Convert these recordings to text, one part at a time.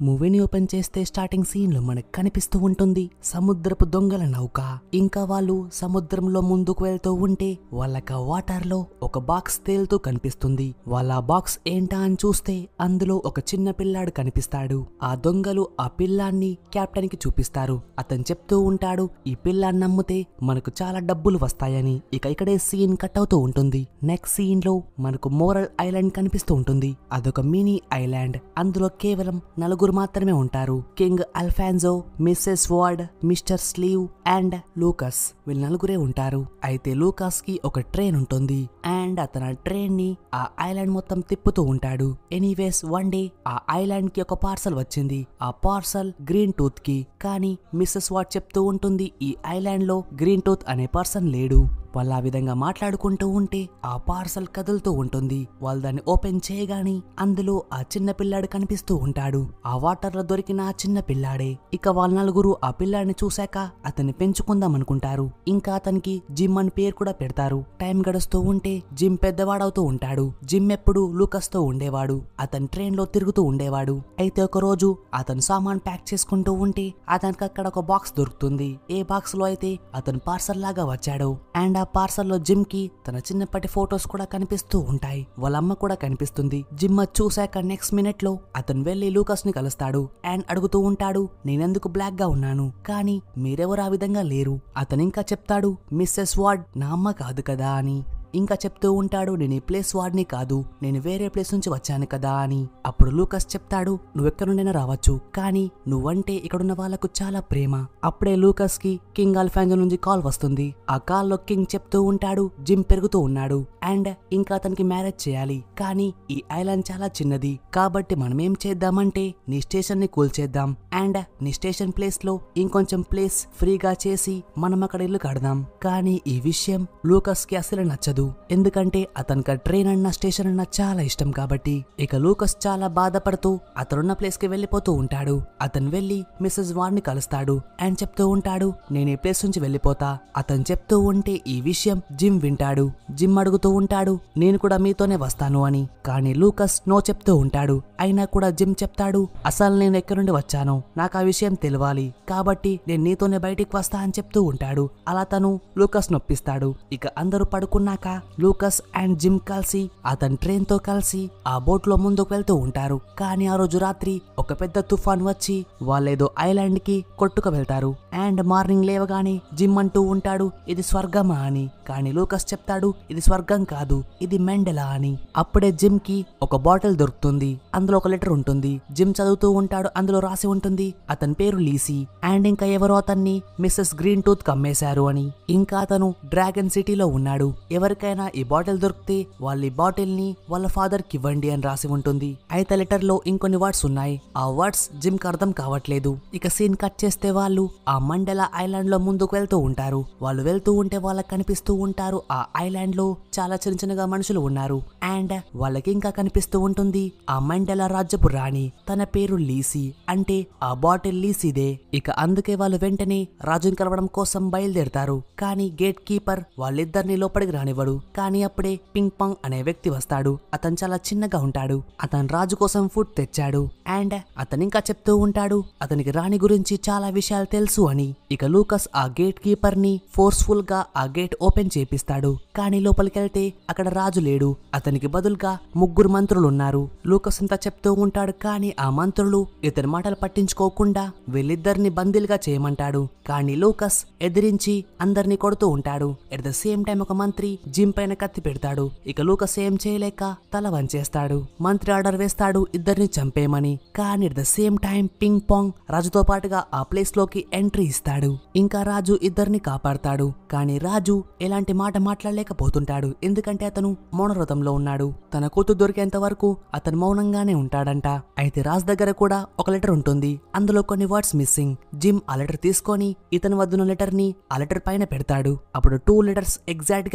మూవీని ఓపెన్ చేస్తే starting scene లో మనకు కనిపిస్తూ ఉంటుంది సముద్రపు దొంగల నౌక ఇంకా వాళ్ళు సముద్రంలో ముందుకు వెళ్తూ ఉంటే వాళ్ళక వాటర్ లో ఒక బాక్స్ తేలుతూ కనిపిస్తుంది వాళ్ళ ఆ బాక్స్ ఏంటా అని చూస్తే అందులో ఒక చిన్న పిల్లాడు కనిపిస్తాడు ఆ దొంగలు ఆ పిల్లాన్ని కెప్టెన్ కి చూపిస్తారు అతను చెప్తూ ఉంటాడు ఈ పిల్లాన్ని నమ్మితే మనకు చాలా డబ్బులు వస్తాయని ఇక ఇక్కడే సీన్ కట్ అవుతూ ఉంటుంది నెక్స్ట్ సీన్ లో మనకు మోరల్ ఐలాండ్ కనిపిస్తూ ఉంటుంది అదొక మినీ ఐలాండ్ అందులో కేవలం నలుగురు మాత్రమే ఉంటారు King Alfonso Mrs Ward Mr Sleeve and Lucas వీళ్ళు నలుగురే ఉంటారు అయితే లూకాస్ కి ఒక ట్రైన్ ఉంటుంది అండ్ అతను ఆ ట్రైన్ ని ఆ ఐలాండ్ మొత్తం తిప్పుతూ ఉంటాడు ఎనీవేస్ వన్ డే ఆ ఐలాండ్ కి ఒక పార్సల్ వచ్చింది ఆ పార్సల్ గ్రీన్ టూత్ కి కానీ మిస్సెస్ వాట్ చెప్తూ ఉంటుంది ఈ ఐలాండ్ లో గ్రీన్ టూత్ అనే పర్సన్ లేడు వాళ్ళు ఆ విధంగా మాట్లాడుకుంటూ ఉంటే ఆ పార్సల్ కదులుతూ ఉంటుంది వాళ్ళు దాన్ని ఓపెన్ చేయగానే అందులో ఆ చిన్న పిల్లాడు కనిపిస్తూ ఉంటాడు ఆ వాటర్ లో దొరికిన ఆ చిన్న పిల్లాడే ఇక వాళ్ళ నలుగురు ఆ పిల్లాడిని చూశాక అతన్ని పెంచుకుందాం అనుకుంటారు ఇంకా అతనికి జిమ్ అని పేరు కూడా పెడతారు టైం గడుస్తూ ఉంటే జిమ్ పెద్దవాడవుతూ ఉంటాడు జిమ్ ఎప్పుడు లూకస్ తో ఉండేవాడు అతని ట్రైన్ లో తిరుగుతూ ఉండేవాడు అయితే ఒక రోజు అతను సామాన్ ప్యాక్ చేసుకుంటూ ఉంటే అతనికి అక్కడ ఒక బాక్స్ దొరుకుతుంది ఏ బాక్స్ లో అయితే అతను పార్సల్ లాగా వచ్చాడు అండ్ ఆ పార్సల్లో జిమ్ కి తన చిన్నప్పటి ఫొటోస్ కూడా కనిపిస్తూ ఉంటాయి వాళ్ళ అమ్మ కూడా కనిపిస్తుంది జిమ్ అది చూశాక నెక్స్ట్ మినిట్ లో అతను వెళ్లి లూకస్ ని కలుస్తాడు అండ్ అడుగుతూ ఉంటాడు నేనెందుకు బ్లాక్ గా ఉన్నాను కానీ మీరెవరు ఆ విధంగా లేరు అతను ఇంకా చెప్తాడు మిస్సెస్ వార్డ్ నా అమ్మ కాదు కదా అని ఇంకా చెప్తూ ఉంటాడు నేను ఈ ప్లేస్ వాడిని కాదు నేను వేరే ప్లేస్ నుంచి వచ్చాను కదా అని అప్పుడు లూకస్ చెప్తాడు నువ్వెక్కడి నుండైనా రావచ్చు కానీ నువ్వంటే ఇక్కడున్న వాళ్ళకు చాలా ప్రేమ అప్పుడే లూకస్ కి కింగ్ అల్ఫాంజో నుంచి కాల్ వస్తుంది ఆ కాల్ లో కింగ్ చెప్తూ ఉంటాడు జిమ్ పెరుగుతూ ఉన్నాడు అండ్ ఇంకా అతనికి మ్యారేజ్ చేయాలి కానీ ఈ ఐలాండ్ చాలా చిన్నది కాబట్టి మనం ఏం చేద్దామంటే నీ స్టేషన్ ని కూల్చేద్దాం అండ్ నీ స్టేషన్ ప్లేస్ లో ఇంకొంచెం ప్లేస్ ఫ్రీగా చేసి మనం అక్కడ ఇల్లు కడదాం కానీ ఈ విషయం లూకస్ కి అసలు నచ్చదు ఎందుకంటే అతనికి ఆ ట్రైన్ అన్న స్టేషన్ అన్న చాలా ఇష్టం కాబట్టి ఇక లూకస్ చాలా బాధపడుతూ అతనున్న ప్లేస్ కి వెళ్ళిపోతూ ఉంటాడు అతను వెళ్లి మిస్సెస్ వార్డ్ కలుస్తాడు అండ్ చెప్తూ ఉంటాడు నేను ఈ ప్లేస్ నుంచి వెళ్ళిపోతా అతను చెప్తూ ఉంటే ఈ విషయం జిమ్ వింటాడు జిమ్ అడుగుతూ ఉంటాడు నేను కూడా మీతోనే వస్తాను అని కానీ లూకస్ నో చెప్తూ ఉంటాడు అయినా కూడా జిమ్ చెప్తాడు అసలు నేను ఎక్కడి నుండి వచ్చాను నాకు ఆ విషయం తెలియాలి కాబట్టి నేను నీతోనే బయటికి వస్తా అని చెప్తూ ఉంటాడు అలా తను లూకస్ నొప్పిస్తాడు ఇక అందరూ పడుకున్నాక లూకస్ అండ్ జిమ్ కలిసి అతని ట్రైన్ తో కలిసి ఆ బోట్ లో ముందుకు వెళ్తూ ఉంటారు కానీ ఆ రోజు రాత్రి ఒక పెద్ద తుఫాన్ వచ్చి వాళ్ళేదో ఐలాండ్ కి కొట్టుకు వెళ్తారు అండ్ మార్నింగ్ లేవగానే జిమ్ అంటూ ఉంటాడు ఇది స్వర్గమా అని కానీ లూకస్ చెప్తాడు ఇది స్వర్గం కాదు ఇది మెండెలా అని అప్పుడే జిమ్ కి ఒక బాటిల్ దొరుకుతుంది అందులో ఒక లెటర్ ఉంటుంది జిమ్ చదువుతూ ఉంటాడు అందులో రాసి ఉంటుంది అతని పేరు లీసీ అండ్ ఇంకా ఎవరో అతన్ని మిస్సెస్ గ్రీన్ టూత్ కమ్మేశారు అని ఇంకా అతను డ్రాగన్ సిటీలో ఉన్నాడు ఎవరికైనా ఈ బాటిల్ దొరికితే వాళ్ళ ఈ బాటిల్ ని వాళ్ళ ఫాదర్ కి ఇవ్వండి అని రాసి ఉంటుంది అయితే లెటర్ లో ఇంకొన్ని వర్డ్స్ ఉన్నాయి ఆ వర్డ్స్ జిమ్ కి అర్థం కావట్లేదు ఇక సీన్ కట్ చేస్తే వాళ్ళు ఆ మండల ఐలాండ్ లో ముందుకు వెళ్తూ ఉంటారు వాళ్ళు వెళ్తూ ఉంటే వాళ్ళకి కనిపిస్తూ ఉంటారు ఆ ఐలాండ్ లో చాలా చిన్న చిన్నగా మనుషులు ఉన్నారు అండ్ వాళ్ళకి ఇంకా కనిపిస్తూ ఉంటుంది ఆ మండల రాజ్యపు రాణి తన పేరు లీసీ అంటే ఆ బాటిల్ లీసీదే ఇక అందుకే వాళ్ళు వెంటనే రాజుని కలవడం కోసం బయలుదేరతారు కానీ గేట్ కీపర్ వాళ్ళిద్దరిని లోపలికి రానివ్వడు కానీ అప్పుడే పింగ్ పాంగ్ అనే వ్యక్తి వస్తాడు అతను చాలా చిన్నగా ఉంటాడు అతను రాజు కోసం ఫుడ్ తెచ్చాడు అండ్ అతను ఇంకా చెప్తూ ఉంటాడు అతనికి రాణి గురించి చాలా విషయాలు తెలుసు అని ఇక లూకస్ ఆ గేట్ కీపర్ ని ఫోర్స్ఫుల్ గా ఆ గేట్ ఓపెన్ చేపిస్తాడు కానీ లోపలికి వెళ్తే అక్కడ రాజు లేడు అతనికి బదులుగా ముగ్గురు మంత్రులు ఉన్నారు లూకస్ అంతా చెప్తూ ఉంటాడు కానీ ఆ మంత్రులు ఇతని మాటలు పట్టించుకోకుండా వీళ్ళిద్దరిని బందీలుగా చేయమంటాడు కానీ లూకస్ ఎదిరించి అందరినీ కొడుతూ ఉంటాడు ఎట్ ద సేమ్ టైం ఒక మంత్రి జిమ్ పైన కత్తి పెడతాడు ఇక లూకస్ ఏం చేయలేక తల వంచేస్తాడు మంత్రి ఆర్డర్ వేస్తాడు ఇద్దరిని చంపేయమని కానీ at the same time ping pong రాజుతో పాటుగా ఆ ప్లేస్ లోకి ఎంట్రీ ఇస్తాడు ఇంకా రాజు ఇద్దరిని కాపాడతాడు కానీ రాజు ఎలాంటి మాట మాట్లాడలేకపోతుంటాడు ఎందుకంటే అతను మౌనవ్రతంలో ఉన్నాడు తన కూతురు దొరికేంత వరకు అతను మౌనంగానే ఉంటాడంట అయితే రాజ్ దగ్గర కూడా ఒక లెటర్ ఉంటుంది అందులో కొన్ని వర్డ్స్ మిస్సింగ్ జిమ్ ఆ లెటర్ తీసుకొని ఇతని వద్దున్న లెటర్ ని ఆ లెటర్ పైన పెడతాడు అప్పుడు టూ లెటర్స్ ఎగ్జాక్ట్ గా మ్యాచ్ అవుతాయి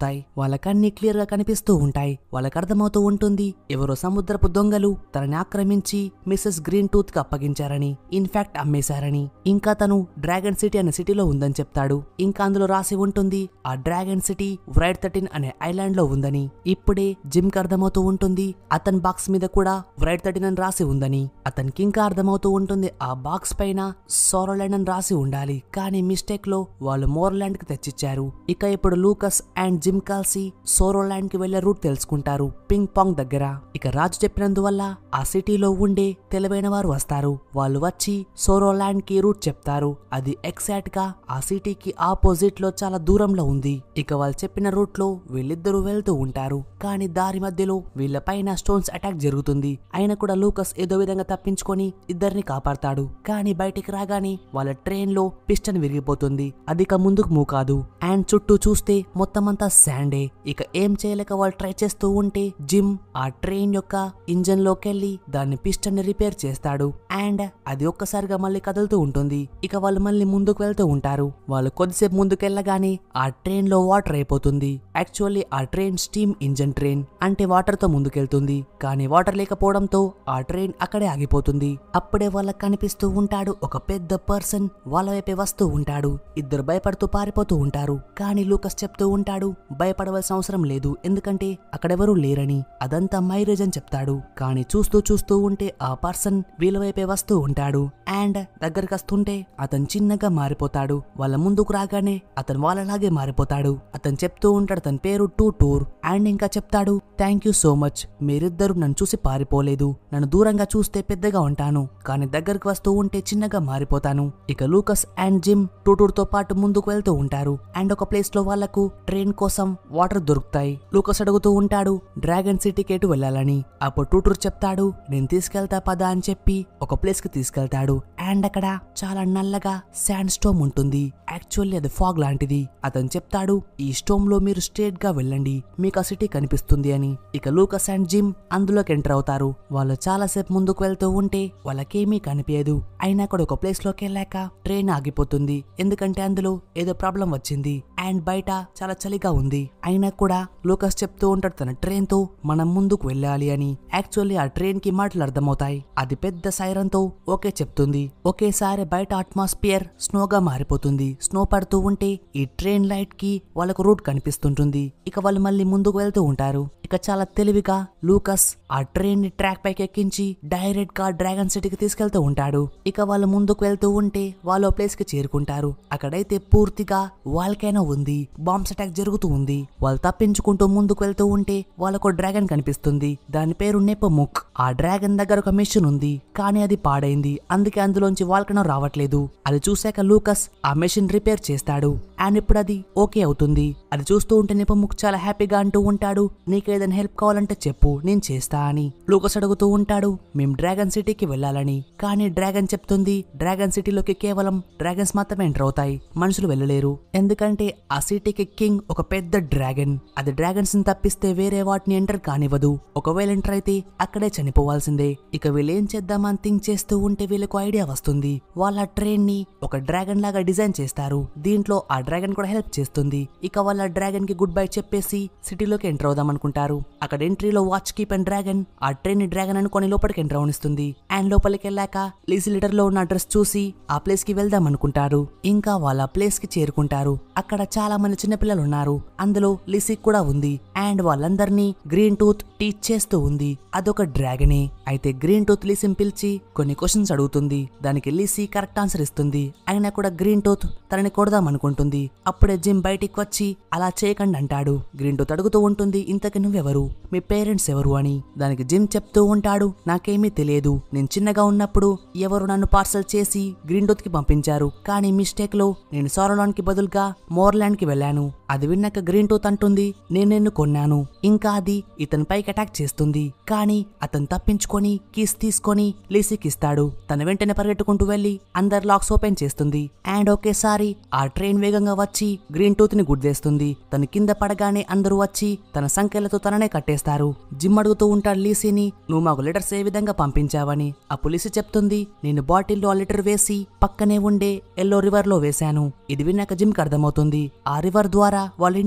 అవుతాయి వాళ్ళకన్నీ క్లియర్ గా కనిపిస్తూ ఉంటాయి వాళ్ళకి అర్థమవుతూ ఉంటుంది ఎవరో సముద్రపు దొంగలు తనని ఆక్రమించి మిస్సెస్ గ్రీన్ టూత్ కి అప్పగించారని ఇన్ఫాక్ట్ అమ్మేశారని ఇంకా తను డ్రాగన్ సిటీ అనే సిటీలో ఉందని చెప్తాడు ఇంకా అందులో రాసి ఉంటుంది ఆ డ్రాగన్ సిటీ వ్రైట్ థర్టీన్ అనే ఐలాండ్ లో ఉందని ఇప్పుడే జిమ్ కి అర్థమవుతూ ఉంటుంది అతని బాక్స్ మీద కూడా వ్రైట్ థర్టీన్ అని రాసి ఉందని అతనికి ఇంకా అర్థమవుతూ ఉంటుంది ఆ బాక్స్ పైన సోరోలాండ్ అని రాసి ఉండాలి కానీ మిస్టేక్ లో వాళ్ళు మోర్లాండ్ కి తెచ్చిచ్చారు ఇక ఇప్పుడు లూకస్ అండ్ జిమ్ కలిసి సోరోలాండ్ కి వెళ్లే రూట్ తెలుసుకుంటారు పింగ్ పాంగ్ దగ్గర ఇక రాజు చెప్పినందువల్ల ఆ సిటీలో ఉండే తెలివైన వారు వస్తారు వాళ్ళు వచ్చి సోరోలాండ్ కి రూట్ చెప్తారు అది ఎగ్జాక్ట్ గా ఆ సిటీకి ఆపోజిట్ లో చాలా దూరంలో ఉంది ఇక వాళ్ళు చెప్పిన రూట్ లో వీళ్ళిద్దరూ వెళ్తూ ఉంటారు కానీ దారి మధ్యలో వీళ్ళ పైన స్టోన్స్ అటాక్ జరుగుతుంది అయినా కూడా లూకస్ ఏదో విధంగా తప్పించుకొని ఇద్దరిని కాపాడతాడు కానీ బయటికి రాగానే వాళ్ళ ట్రైన్ లో పిస్టన్ విరిగిపోతుంది అది ఇక ముందుకు మూవ్ కాదు అండ్ చుట్టూ చూస్తే మొత్తం అంతా శాండే ఇక ఏం చేయలేక వాళ్ళు ట్రై చేస్తూ ఉంటే జిమ్ ఆ ట్రైన్ యొక్క ఇంజన్ లోకెళ్ళి దాన్ని పిస్టన్ ని రిపేర్ చేస్తాడు అండ్ అది ఒక్కసారిగా మళ్ళీ కదులుతూ ఉంటుంది ఇక వాళ్ళు మళ్ళీ ముందుకు వెళ్తూ ఉంటారు వాళ్ళు కొద్దిసేపు ముందుకెళ్ళగానే ఆ ట్రైన్ లో వాటర్ అయిపోతుంది యాక్చువల్లీ ఆ ట్రైన్ స్టీమ్ ఇంజన్ ట్రైన్ అంటే వాటర్ తో ముందుకెళ్తుంది కానీ వాటర్ లేకపోవడంతో ఆ ట్రైన్ అక్కడే ఆగిపోతుంది అప్పుడే వాళ్ళకి కనిపిస్తూ ఉంటాడు ఒక పెద్ద పర్సన్ వాళ్ళ వైపే వస్తూ ఉంటాడు ఇద్దరు భయపడుతూ పారిపోతూ ఉంటారు కానీ లూకస్ చెప్తూ ఉంటాడు భయపడవలసిన అవసరం లేదు ఎందుకంటే అక్కడెవరూ లేరని అదంతా మైరేజ్ అని చెప్తాడు కానీ చూస్తూ చూస్తూ ఉంటే ఆ పర్సన్ వీళ్ళ వైపే వస్తూ ఉంటాడు అండ్ దగ్గరికి వస్తుంటే అతను చిన్నగా మారిపోతాడు వాళ్ళ ముందుకు రాగానే అతను వాళ్ళలాగే మారిపోతాడు అతను చెప్తూ ఉంటాడు తన పేరు టూ టూర్ అండ్ ఇంకా చెప్తాడు థ్యాంక్ యూ సో మచ్ మీరిద్దరు నన్ను చూసి పారిపోలేదు నన్ను దూరంగా చూస్తే పెద్దగా ఉంటాను కానీ దగ్గరికి వస్తూ ఉంటే చిన్నగా మారిపోతాను ఇక లూకస్ అండ్ జిమ్ టూటూర్ తో పాటు ముందుకు వెళ్తూ ఉంటారు అండ్ ఒక ప్లేస్ లో వాళ్లకు ట్రైన్ కోసం వాటర్ దొరుకుతాయి లూకస్ అడుగుతూ ఉంటాడు డ్రాగన్ సిటీకి ఎటు వెళ్ళాలని అప్పుడు టూటూర్ చెప్తాడు నేను తీసుకెళ్తా పదా అని చెప్పి ఒక ప్లేస్ కి తీసుకెళ్తాడు అండ్ అక్కడ చాలా నల్లగా శాండ్ స్టోమ్ ఉంటుంది యాక్చువల్లీ అది ఫాగ్ లాంటిది అతను చెప్తాడు ఈ స్టోమ్ లో మీరు స్ట్రేట్ గా వెళ్ళండి మీకు ఆ సిటీ కనిపిస్తుంది అని ఇక లూకస్ అండ్ జిమ్ అందులోకి ఎంటర్ అవుతారు వాళ్ళు చాలాసేపు ముందుకు వెళ్తూ ఉంటే వాళ్ళకేమీ కనిపించదు అయినా కూడా ఒక ప్లేస్ లోకి వెళ్ళాక ట్రైన్ ఆగిపోతుంది ఎందుకంటే అందులో ఏదో ప్రాబ్లం వచ్చింది అండ్ బయట చాలా చలిగా ఉంది అయినా కూడా లూకస్ చెప్తూ ఉంటాడు తన ట్రైన్ తో మనం ముందుకు వెళ్ళాలి అని యాక్చువల్లీ ఆ ట్రైన్ కి మాటలు అర్థమవుతాయి అది పెద్ద సైరన్ తో ఓకే చెప్తుంది ఒకేసారి బయట అట్మాస్ఫియర్ స్నోగా మారిపోతుంది స్నో పడుతూ ఉంటే ఈ ట్రైన్ లైట్ కి వాళ్ళకు రూట్ కనిపిస్తుంటుంది ఇక వాళ్ళు మళ్ళీ ముందుకు వెళ్తూ ఉంటారు ఇక చాలా తెలివిగా లూకస్ ఆ ట్రైన్ ని ట్రాక్ పైకి ఎక్కించి డైరెక్ట్ గా డ్రాగన్ సిటీకి తీసుకెళ్తూ ఉంటాడు ఇక వాళ్ళు ముందుకు వెళ్తూ ఉంటే వాళ్ళు ప్లేస్ కి చేరుకుంటారు అక్కడైతే పూర్తిగా వాల్కైనా ఉంది బాంబ్స్ అటాక్ జరుగుతూ ఉంది వాళ్ళు తప్పించుకుంటూ ముందుకు వెళ్తూ ఉంటే వాళ్ళకు డ్రాగన్ కనిపిస్తుంది దాని పేరు నెపముక్ ఆ డ్రాగన్ దగ్గర ఒక మెషిన్ ఉంది కానీ అది పాడైంది అందుకే అందులోంచి వాల్కనో రావట్లేదు అది చూశాక లూకస్ ఆ మెషిన్ రిపేర్ చేస్తాడు అండ్ ఇప్పుడు అది ఓకే అవుతుంది అది చూస్తూ ఉంటే నిపముక్ చాలా హ్యాపీగా అంటూ ఉంటాడు నీకేదైనా హెల్ప్ కావాలంటే చెప్పు నేను చేస్తా అని లూకస్ అడుగుతూ ఉంటాడు మేం డ్రాగన్ సిటీకి వెళ్ళాలని కానీ డ్రాగన్ చెప్తుంది డ్రాగన్ సిటీలోకి కేవలం డ్రాగన్స్ మాత్రమే ఎంటర్ అవుతాయి మనుషులు వెళ్ళలేరు ఎందుకంటే ఆ సిటీకి కింగ్ ఒక పెద్ద డ్రాగన్ అది డ్రాగన్స్ ని తప్పిస్తే వేరే వాటిని ఎంటర్ కానివ్వదు ఒకవేళ ఎంటర్ అయితే అక్కడే చనిపోవాల్సిందే ఇక వీళ్ళు ఏం చేద్దామని థింక్ చేస్తూ ఉంటే వీళ్ళకు ఐడియా వస్తుంది వాళ్ళ ట్రైన్ ని ఒక డ్రాగన్ లాగా డిజైన్ చేస్తారు దీంట్లో ఆ డ్రాగన్ కూడా హెల్ప్ చేస్తుంది ఇక వాళ్ళ డ్రాగన్ కి గుడ్ బై చెప్పేసి సిటీలోకి ఎంటర్ అవుదాం అనుకుంటారు అక్కడ ఎంట్రీలో వాచ్ కీప్ అండ్ డ్రాగన్ ఆ ట్రైన్ ని డ్రాగన్ అనుకొని లోపలికి ఎంటర్ అవనిస్తుంది అండ్ లోపలికి వెళ్ళాక లీజీ లీటర్ లో ఉన్న అడ్రస్ చూసి ఆ ప్లేస్ కి వెళ్దాం అనుకుంటారు ఇంకా వాళ్ళ ప్లేస్ కి చేరుకుంటారు అక్కడ చాలా మంది చిన్నపిల్లలు ఉన్నారు అందులో లిసీ కూడా ఉంది అండ్ వాళ్ళందరినీ గ్రీన్ టూత్ టీచ్ చేస్తూ ఉంది అదొక డ్రాగనే అయితే గ్రీన్ టూత్ లీసిని పిలిచి కొన్ని క్వశ్చన్స్ అడుగుతుంది దానికి లీసీ కరెక్ట్ ఆన్సర్ ఇస్తుంది అయినా కూడా గ్రీన్ టూత్ తనని కొడదాం అనుకుంటుంది అప్పుడే జిమ్ బయటికి వచ్చి అలా చేయకండి అంటాడు గ్రీన్ టూత్ అడుగుతూ ఉంటుంది ఇంతకి నువ్వెవరు మీ పేరెంట్స్ ఎవరు అని దానికి జిమ్ చెప్తూ ఉంటాడు నాకేమీ తెలియదు నేను చిన్నగా ఉన్నప్పుడు ఎవరు నన్ను పార్సల్ చేసి గ్రీన్ టూత్ కి పంపించారు కానీ మిస్టేక్ లో నేను సారోలాన్ కి బదులుగా మోర్లాండ్ కి వెళ్ళాను అది విన్నాక గ్రీన్ టూత్ అంటుంది నేను నిన్ను కొన్నాను ఇంకా అది ఇతని పైకి అటాక్ చేస్తుంది కానీ అతను తప్పించుకొని కీస్ తీసుకొని లీసీకి ఇస్తాడు తన వెంటనే పరిగెట్టుకుంటూ వెళ్లి అందరి లాక్స్ ఓపెన్ చేస్తుంది అండ్ ఒకేసారి ఆ ట్రైన్ వేగంగా వచ్చి గ్రీన్ టూత్ ని గుద్దేస్తుంది తను కింద పడగానే అందరూ వచ్చి తన సంఖ్యలతో తననే కట్టేస్తారు జిమ్ అడుగుతూ ఉంటాడు లీసీని నువ్వు మాకు లెటర్స్ ఏ విధంగా పంపించావని ఆ పులిసి చెప్తుంది నేను బాటిల్లో ఆ లెటర్ వేసి పక్కనే ఉండే ఎల్లో రివర్ లో వేశాను ఇది విన్నాక జిమ్ కి అర్థమవుతుంది ఆ రివర్ ద్వారా వాళ్ళ ఇంటికి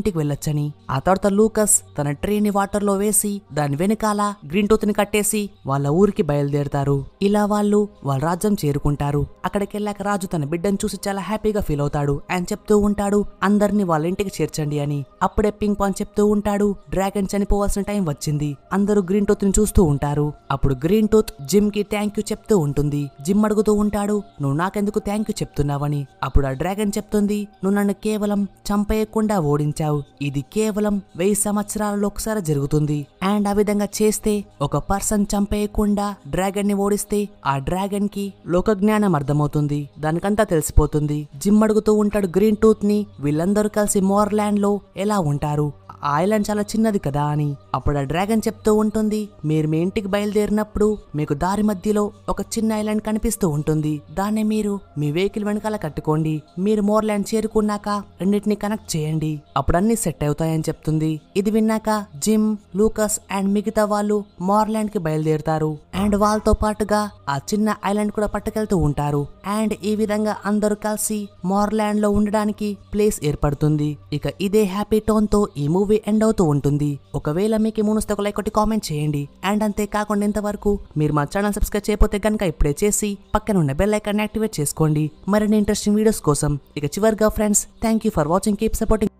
ఇంటికి వెళ్ళొచ్చని ఆ తర్వాత లూకస్ తన ట్రైన్ ని వాటర్ లో వేసి దాని వెనకాల గ్రీన్ టూత్ ని కట్టేసి వాళ్ళ ఊరికి బయలుదేరతారు ఇలా వాళ్ళు వాళ్ళ రాజ్యం చేరుకుంటారు అక్కడికి వెళ్ళాక రాజు తన బిడ్డను చూసి చాలా హ్యాపీగా ఫీల్ అవుతాడు అండ్ చెప్తూ ఉంటాడు అందరినీ వాళ్ళ ఇంటికి చేర్చండి అని అప్పుడే పింక్ పాన్ చెప్తూ ఉంటాడు డ్రాగన్ చనిపోవాల్సిన టైం వచ్చింది అందరూ గ్రీన్ టూత్ ని చూస్తూ ఉంటారు అప్పుడు గ్రీన్ టూత్ జిమ్ కి థ్యాంక్ యూ చెప్తూ ఉంటుంది జిమ్ అడుగుతూ ఉంటాడు నువ్వు నాకెందుకు థ్యాంక్ యూ చెప్తున్నావని అప్పుడు ఆ డ్రాగన్ చెప్తుంది నువ్వు నన్ను కేవలం చంపేయకుండా ఓడించావు ఇది కేవలం వెయ్యి సంవత్సరాలలో ఒకసారి జరుగుతుంది అండ్ ఆ విధంగా చేస్తే ఒక పర్సన్ చంపేయకుండా డ్రాగన్ ని ఓడిస్తే ఆ డ్రాగన్ కి లోక జ్ఞానం అర్థమవుతుంది దానికంతా తెలిసిపోతుంది జిమ్ అడుగుతూ ఉంటాడు గ్రీన్ టూత్ ని వీళ్ళందరూ కలిసి మోర్లాండ్ లో ఎలా ఉంటారు ఆ ఐలాండ్ చాలా చిన్నది కదా అని అప్పుడు ఆ డ్రాగన్ చెప్తూ ఉంటుంది మీరు మీ ఇంటికి బయలుదేరినప్పుడు మీకు దారి మధ్యలో ఒక చిన్న ఐలాండ్ కనిపిస్తూ ఉంటుంది దాన్ని మీరు మీ వెహికల్ వెనకాల కట్టుకోండి మీరు మోర్లాండ్ చేరుకున్నాక రెండింటిని కనెక్ట్ చేయండి అప్పుడు అన్ని సెట్ అవుతాయని చెప్తుంది ఇది విన్నాక జిమ్ లూకస్ అండ్ మిగతా వాళ్ళు మోర్లాండ్ కి బయలుదేరుతారు అండ్ వాళ్ళతో పాటుగా ఆ చిన్న ఐలాండ్ కూడా పట్టుకెళ్తూ ఉంటారు అండ్ ఈ విధంగా అందరూ కలిసి మోర్లాండ్ లో ఉండడానికి ప్లేస్ ఏర్పడుతుంది ఇక ఇదే హ్యాపీ టోన్ తో ఈ మూవీ ఎండ్ అవుతూ ఉంటుంది ఒకవేళ మీకు మూనుస్తే ఒక లైక్ ఒకటి కామెంట్ చేయండి అండ్ అంతేకాకుండా ఇంతవరకు మీరు మా ఛానల్ సబ్స్క్రైబ్ చేయకపోతే కనుక ఇప్పుడే చేసి పక్కన ఉన్న బెల్ ఐకాన్ యాక్టివేట్ చేసుకోండి మరిన్ని ఇంట్రెస్టింగ్ వీడియోస్ కోసం ఇక చివరిగా friends thank you for watching keep supporting